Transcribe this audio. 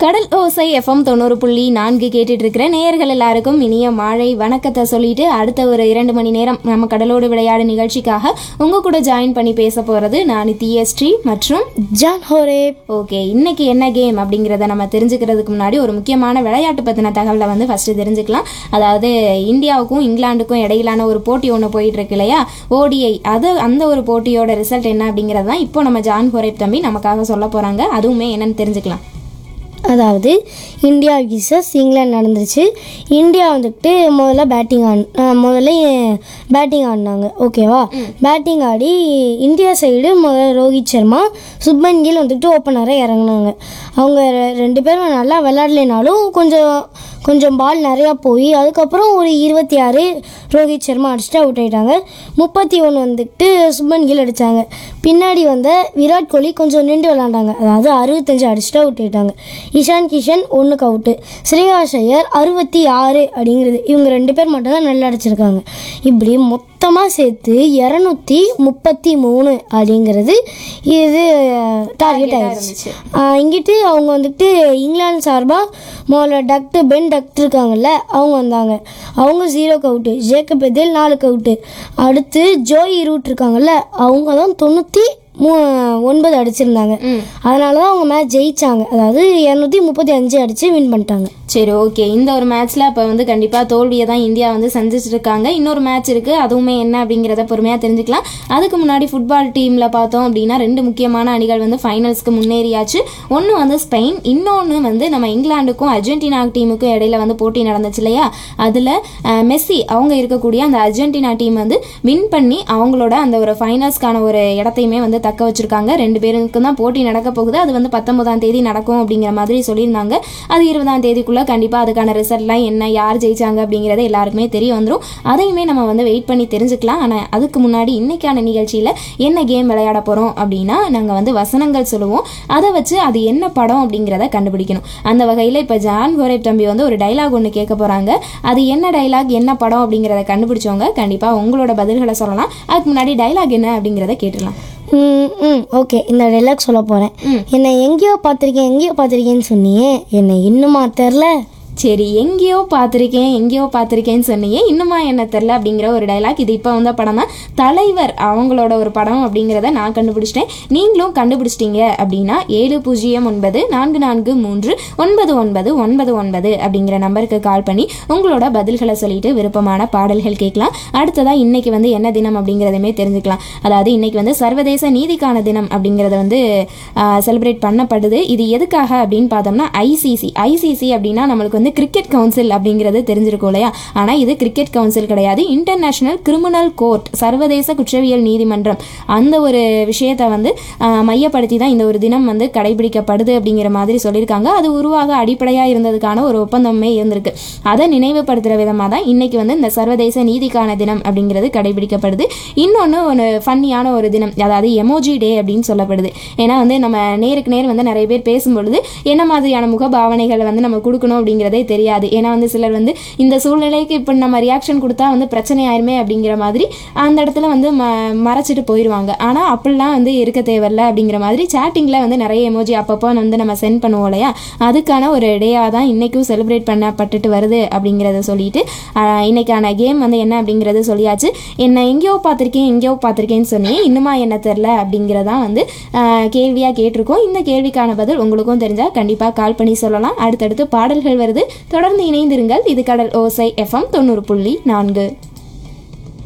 கடல் ஓசை எஃப்எம் தொண்ணூறு புள்ளி நான்கு கேட்டுட்டு இருக்கிற நேயர்கள் எல்லாருக்கும் இனிய மாலை வணக்கத்தை சொல்லிட்டு அடுத்த ஒரு இரண்டு மணி நேரம் நம்ம கடலோடு விளையாடு நிகழ்ச்சிக்காக உங்க கூட ஜாயின் பண்ணி பேச போறது நான் தியஸ்ரீ மற்றும் ஜான் ஹோரே ஓகே இன்னைக்கு என்ன கேம் அப்படிங்கிறத நம்ம தெரிஞ்சுக்கிறதுக்கு முன்னாடி ஒரு முக்கியமான விளையாட்டு பற்றின தகவலை வந்து ஃபர்ஸ்ட் தெரிஞ்சுக்கலாம் அதாவது இந்தியாவுக்கும் இங்கிலாந்துக்கும் இடையிலான ஒரு போட்டி ஒன்று போயிட்டு இருக்கு இல்லையா ஓடிஐ அது அந்த ஒரு போட்டியோட ரிசல்ட் என்ன அப்படிங்கிறது தான் இப்போ நம்ம ஜான் ஹோரேப் தம்பி நமக்காக சொல்ல போறாங்க அதுவுமே என்னன்னு தெரிஞ்சுக்கலாம் அதாவது இந்தியா விசஸ் இங்கிலாந்து நடந்துச்சு இந்தியா வந்துட்டு முதல்ல பேட்டிங் ஆன் அஹ் முதல்ல பேட்டிங் ஆடினாங்க ஓகேவா பேட்டிங் ஆடி இந்தியா சைடு முதல்ல ரோஹித் சர்மா சுப்மன் கில் வந்துட்டு ஓப்பனராக இறங்குனாங்க அவங்க ரெ- ரெண்டு பேரும் நல்லா விளையாடலைனாலும் கொஞ்சம் கொஞ்சம் பால் நிறையா போய் அதுக்கப்புறம் ஒரு இருபத்தி ஆறு ரோஹித் சர்மா அடிச்சுட்டு அவுட் ஆயிட்டாங்க முப்பத்தி ஒன்று வந்துட்டு சுப்மன் கில் அடித்தாங்க பின்னாடி வந்த விராட் கோலி கொஞ்சம் நின்று விளாண்டாங்க அதாவது அறுபத்தஞ்சு அடிச்சுட்டு அவுட் ஆயிட்டாங்க இஷான் கிஷன் ஒன்றுக்கு அவுட்டு ஸ்ரீகாஷ் ஐயர் அறுபத்தி ஆறு அப்படிங்கிறது இவங்க ரெண்டு பேர் மட்டும் தான் நல்லா அடிச்சிருக்காங்க இப்படி மொத்தமாக சேர்த்து இரநூத்தி முப்பத்தி மூணு அப்படிங்கிறது இது டார்கெட் ஆயிடுச்சு ஆஹ் இங்கிட்டு அவங்க வந்துட்டு இங்கிலாந்து சார்பாக முதல்ல டக்டு பென் டக்ட் இருக்காங்கல்ல அவங்க வந்தாங்க அவங்க ஜீரோக்கு அவுட்டு ஜேக்கப் எதில் நாலுக்கு அவுட்டு அடுத்து ஜோய் ரூட் இருக்காங்கல்ல அவங்க தான் தொண்ணூற்றி மூ ஒன்பது அடிச்சிருந்தாங்க அதனால தான் அவங்க மேட்ச் ஜெயிச்சாங்க அதாவது இரநூத்தி முப்பத்தி அஞ்சு அடித்து வின் பண்ணிட்டாங்க சரி ஓகே இந்த ஒரு மேட்ச்ல அப்போ வந்து கண்டிப்பாக தோல்வியை தான் இந்தியா வந்து சந்திச்சிருக்காங்க இன்னொரு மேட்ச் இருக்கு அதுவுமே என்ன அப்படிங்கிறத பொறுமையாக தெரிஞ்சுக்கலாம் அதுக்கு முன்னாடி ஃபுட்பால் டீமில் பார்த்தோம் அப்படின்னா ரெண்டு முக்கியமான அணிகள் வந்து ஃபைனல்ஸ்க்கு முன்னேறியாச்சு ஒன்று வந்து ஸ்பெயின் இன்னொன்று வந்து நம்ம இங்கிலாந்துக்கும் அர்ஜென்டினா டீமுக்கும் இடையில வந்து போட்டி நடந்துச்சு இல்லையா அதில் மெஸ்ஸி அவங்க இருக்கக்கூடிய அந்த அர்ஜென்டினா டீம் வந்து வின் பண்ணி அவங்களோட அந்த ஒரு ஃபைனல்ஸ்க்கான ஒரு இடத்தையுமே வந்து தக்க வச்சிருக்காங்க ரெண்டு பேருக்கும் தான் போட்டி நடக்க போகுது அது வந்து பத்தொன்பதாம் தேதி நடக்கும் அப்படிங்கிற மாதிரி சொல்லியிருந்தாங்க அது இருபதாம் தேதிக்குள்ள கண்டிப்பாக அதுக்கான ரிசல்ட்லாம் என்ன யார் ஜெயிச்சாங்க அப்படிங்கிறது எல்லாருக்குமே தெரிய வந்துடும் அதையுமே நம்ம வந்து வெயிட் பண்ணி தெரிஞ்சுக்கலாம் ஆனால் அதுக்கு முன்னாடி இன்னைக்கான நிகழ்ச்சியில் என்ன கேம் விளையாட போகிறோம் அப்படின்னா நாங்கள் வந்து வசனங்கள் சொல்லுவோம் அதை வச்சு அது என்ன படம் அப்படிங்கிறத கண்டுபிடிக்கணும் அந்த வகையில் இப்போ ஜான் கோரேப் தம்பி வந்து ஒரு டைலாக் ஒன்று கேட்க போகிறாங்க அது என்ன டைலாக் என்ன படம் அப்படிங்கிறத கண்டுபிடிச்சவங்க கண்டிப்பாக உங்களோட பதில்களை சொல்லலாம் அதுக்கு முன்னாடி டைலாக் என்ன அப்படிங்கிறத கேட்டுடலாம் ம் ம் ஓகே இந்த டைலாக் சொல்ல போகிறேன் என்னை எங்கேயோ பார்த்துருக்கேன் எங்கேயோ பார்த்துருக்கேன்னு சொன்னியே என்னை இன்னுமா தெரில சரி எங்கேயோ பார்த்துருக்கேன் எங்கேயோ பார்த்துருக்கேன்னு சொன்னீங்க இன்னுமா என்ன தெரில அப்படிங்கிற ஒரு டைலாக் இது இப்போ வந்த படம் தான் தலைவர் அவங்களோட ஒரு படம் அப்படிங்கிறத நான் கண்டுபிடிச்சிட்டேன் நீங்களும் கண்டுபிடிச்சிட்டீங்க அப்படின்னா ஏழு பூஜ்ஜியம் ஒன்பது நான்கு நான்கு மூன்று ஒன்பது ஒன்பது ஒன்பது ஒன்பது அப்படிங்கிற நம்பருக்கு கால் பண்ணி உங்களோட பதில்களை சொல்லிட்டு விருப்பமான பாடல்கள் கேட்கலாம் அடுத்ததாக இன்னைக்கு வந்து என்ன தினம் அப்படிங்கிறதையுமே தெரிஞ்சுக்கலாம் அதாவது இன்னைக்கு வந்து சர்வதேச நீதிக்கான தினம் அப்படிங்கிறத வந்து செலிப்ரேட் பண்ணப்படுது இது எதுக்காக அப்படின்னு பார்த்தோம்னா ஐசிசி ஐசிசி அப்படின்னா நம்மளுக்கு வந்து கிரிக்கெட் கவுன்சில் அப்படிங்கிறது தெரிஞ்சிருக்கும் இல்லையா ஆனால் இது கிரிக்கெட் கவுன்சில் கிடையாது இன்டர்நேஷனல் கிரிமினல் கோர்ட் சர்வதேச குற்றவியல் நீதிமன்றம் அந்த ஒரு விஷயத்தை வந்து ஆஹ், மையப்படுத்தி தான் இந்த ஒரு தினம் வந்து கடைபிடிக்கப்படுது அப்படிங்கிற மாதிரி சொல்லியிருக்காங்க அது உருவாக அடிப்படையாக இருந்ததுக்கான ஒரு ஒப்பந்தமே இருந்திருக்கு அதை நினைவுபடுத்துகிற விதமாக தான் இன்னைக்கு வந்து இந்த சர்வதேச நீதிக்கான தினம் அப்படிங்கிறது கடைபிடிக்கப்படுது இன்னொன்று ஒரு ஃபன்னியான ஒரு தினம் அதாவது எமோஜி டே அப்படின்னு சொல்லப்படுது ஏன்னா வந்து நம்ம நேருக்கு நேர் வந்து நிறைய பேர் பேசும்பொழுது என்ன மாதிரியான முகபாவனைகளை வந்து நம்ம கொடுக்கணும் அப்படிங்கிறதே தெரியாது ஏன்னா வந்து சிலர் வந்து இந்த சூழ்நிலைக்கு இப்போ நம்ம ரியாக்ஷன் கொடுத்தா வந்து பிரச்சனை ஆயிருமே அப்படிங்கிற மாதிரி அந்த இடத்துல வந்து ம மறைச்சிட்டு போயிடுவாங்க ஆனால் அப்படிலாம் வந்து இருக்க தேவையில்ல அப்படிங்கிற மாதிரி சேட்டிங்கில் வந்து நிறைய எமோஜி அப்பப்போ வந்து நம்ம சென்ட் பண்ணுவோம் இல்லையா அதுக்கான ஒரு டேயாக தான் இன்றைக்கும் செலிப்ரேட் பண்ணப்பட்டுட்டு வருது அப்படிங்கிறத சொல்லிட்டு ஆஹ், இன்னைக்கான கேம் வந்து என்ன அப்படிங்கிறது சொல்லியாச்சு என்ன எங்கேயோ பார்த்துருக்கேன் எங்கேயோ பார்த்துருக்கேன்னு சொன்னீங்க இன்னுமா என்ன தெரில அப்படிங்கிறதான் வந்து கேள்வியாக கேட்டிருக்கோம் இந்த கேள்விக்கான பதில் உங்களுக்கும் தெரிஞ்சால் கண்டிப்பாக கால் பண்ணி சொல்லலாம் அடுத்தடுத்து பாடல்கள் வருது தொடர்ந்து இணைந்திருங்கள் இது கடல் ஓசை எஃப்எம் தொண்ணூறு புள்ளி நான்கு